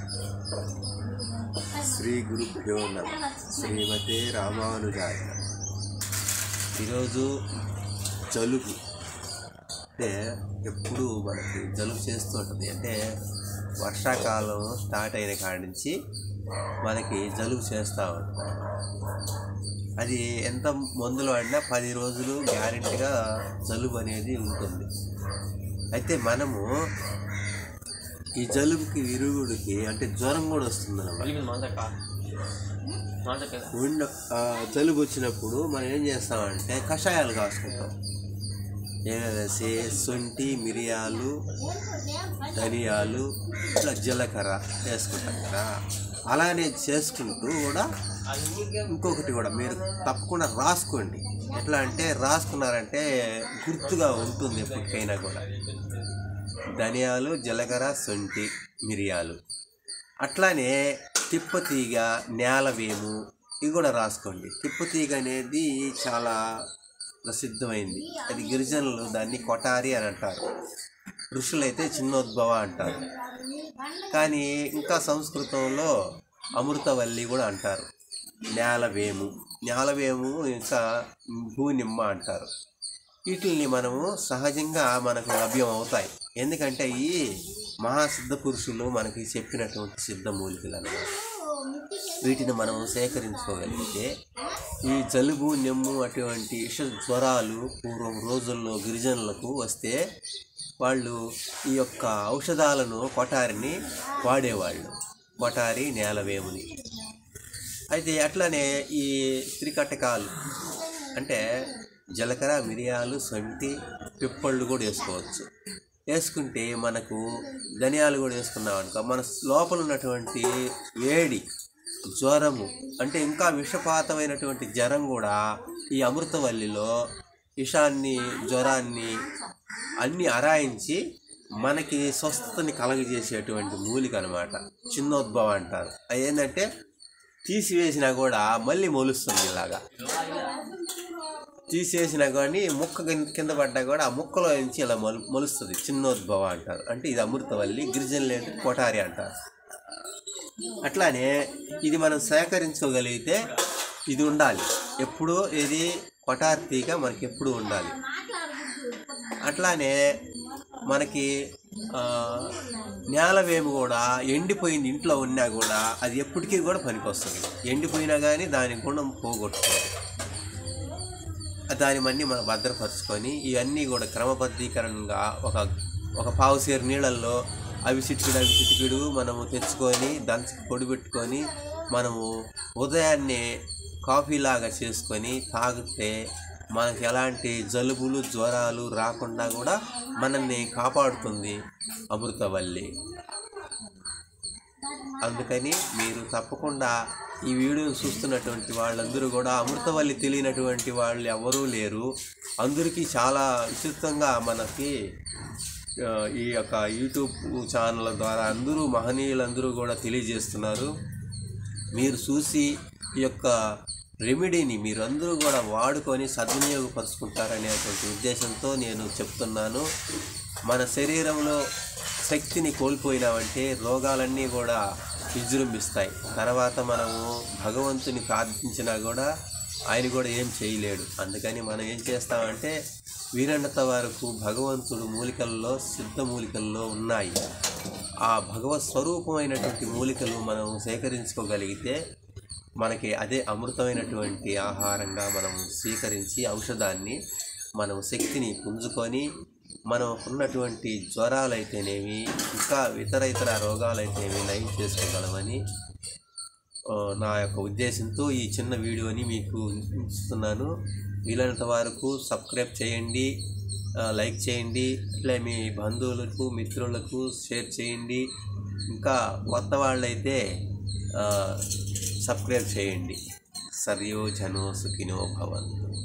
శ్రీ గురుభ్యో నమ శ్రీమతే రామానుజాయ ఈరోజు జలుబు అంటే ఎప్పుడు మనకి జలుబు చేస్తూ ఉంటుంది అంటే వర్షాకాలం స్టార్ట్ అయిన కాడి నుంచి మనకి జలుబు చేస్తూ ఉంటుంది అది ఎంత మందులు వాడినా పది రోజులు గ్యారెంటీగా జలుబు అనేది ఉంటుంది అయితే మనము ఈ జలుబుకి విరుగుడికి అంటే జ్వరం కూడా వస్తుంది ఉండ ఆ, జలుబు వచ్చినప్పుడు మనం ఏం చేస్తామంటే కషాయాలు కాసుకుంటాం ఏవేసి శొంఠి మిరియాలు ధనియాలు ఇట్లా జీలకర్ర వేసుకుంటాం కదా అలానే చేసుకుంటూ కూడా ఇంకొకటి కూడా మీరు తప్పకుండా రాసుకోండి ఎట్లా అంటే రాసుకున్నారంటే గుర్తుగా ఉంటుంది ఎప్పటికైనా కూడా ధనియాలు జీలకర్ర శొంఠి మిరియాలు అట్లానే తిప్పతీగ నేలవేము ఇవి కూడా రాసుకోండి తిప్పతీగ అనేది చాలా ప్రసిద్ధమైంది అది గిరిజనులు దాన్ని కొటారి అని అంటారు ఋషులైతే చిన్నోద్భవ అంటారు కానీ ఇంకా సంస్కృతంలో అమృతవల్లి కూడా అంటారు నేలవేము నేలవేము ఇంకా భూనిమ్మ అంటారు వీటిని మనము సహజంగా మనకు లభ్యం అవుతాయి ఎందుకంటే ఈ మహాసిద్ధ పురుషులు మనకి చెప్పినటువంటి సిద్ధ మూలికలు అన్నమాట వీటిని మనం సేకరించుకోగలిగితే ఈ జలుబు నెమ్ము అటువంటి విష జ్వరాలు పూర్వం రోజుల్లో గిరిజనులకు వస్తే వాళ్ళు ఈ యొక్క ఔషధాలను కొటారిని వాడేవాళ్ళు కొటారి నేలవేముని అయితే అట్లనే ఈ త్రికటకాలు అంటే జీలకర్ర మిరియాలు సొంటి పిప్పళ్ళు కూడా వేసుకోవచ్చు వేసుకుంటే మనకు ధనియాలు కూడా వేసుకున్నాం అనుకో మన లోపల ఉన్నటువంటి వేడి జ్వరము అంటే ఇంకా విషపాతమైనటువంటి జ్వరం కూడా ఈ అమృతవల్లిలో విషాన్ని జ్వరాన్ని అన్నీ అరాయించి మనకి స్వస్థతని కలగజేసేటువంటి మూలిక అనమాట చిన్నోద్భవం అంటారు అది ఏంటంటే తీసివేసినా కూడా మళ్ళీ మొలుస్తుంది ఇలాగా తీసేసినా కానీ ముక్క కింద- కింద పడ్డా కూడా ఆ ముక్కలో నుంచి ఇలా మొలు మొలుస్తుంది చిన్నోద్భవ అంటారు అంటే ఇది అమృతవల్లి గిరిజనులు ఏంటి కొటారి అంటారు అట్లానే ఇది మనం సేకరించుకోగలిగితే ఇది ఉండాలి ఎప్పుడూ ఇది కొటారి తీగ మనకి ఎప్పుడు ఉండాలి అట్లానే మనకి ఆ, నేలవేమి కూడా ఎండిపోయింది ఇంట్లో ఉన్నా కూడా అది ఎప్పటికీ కూడా పనికొస్తుంది ఎండిపోయినా కానీ దాని గుణం పోగొట్టుకోదు దానివన్నీ మనం భద్రపరుచుకొని ఇవన్నీ కూడా క్రమబద్ధీకరణగా ఒక ఒక పావు సేరు నీళ్ళల్లో అవి చిటికిడు అవి చిటికిడు మనము తెచ్చుకొని దంచి పొడి పెట్టుకొని మనము ఉదయాన్నే కాఫీ లాగా చేసుకొని తాగితే మనకి ఎలాంటి జలుబులు జ్వరాలు రాకుండా కూడా మనల్ని కాపాడుతుంది అమృతవల్లి అందుకని మీరు తప్పకుండా ఈ వీడియోని చూస్తున్నటువంటి వాళ్ళందరూ కూడా అమృతవల్లి తెలియనటువంటి వాళ్ళు ఎవరూ లేరు అందరికీ చాలా విస్తృతంగా మనకి ఆ, ఈ యొక్క యూట్యూబ్ ఛానల్ ద్వారా అందరూ మహనీయులందరూ కూడా తెలియజేస్తున్నారు మీరు చూసి ఈ యొక్క రెమెడీని మీరందరూ కూడా వాడుకొని సద్వినియోగపరుచుకుంటారనేటువంటి ఉద్దేశంతో నేను చెప్తున్నాను మన శరీరంలో శక్తిని కోల్పోయినామంటే రోగాలన్నీ కూడా విజృంభిస్తాయి తర్వాత మనము భగవంతుని ప్రార్థించినా కూడా ఆయన కూడా ఏం చేయలేడు అందుకని మనం ఏం చేస్తామంటే వీరంత వరకు భగవంతుడు మూలికల్లో సిద్ధ మూలికల్లో ఉన్నాయి ఆ భగవత్ స్వరూపమైనటువంటి మూలికలు మనం సేకరించుకోగలిగితే మనకి అదే అమృతమైనటువంటి ఆహారంగా మనం స్వీకరించి ఔషధాన్ని మనం శక్తిని పుంజుకొని మనం ఉన్నటువంటి జ్వరాలైతేనేమి ఇంకా ఇతర ఇతర రోగాలైతేనేమి నయం చేసుకోగలమని ఆ, నా యొక్క ఉద్దేశంతో ఈ చిన్న వీడియోని మీకు ఇస్తున్నాను వీలైనంత వరకు సబ్స్క్రైబ్ చేయండి ఆ, లైక్ చేయండి అట్లే మీ బంధువులకు మిత్రులకు షేర్ చేయండి ఇంకా కొత్త వాళ్ళైతే ఆ, సబ్స్క్రైబ్ చేయండి సర్యో జనో సుఖినో భవంతు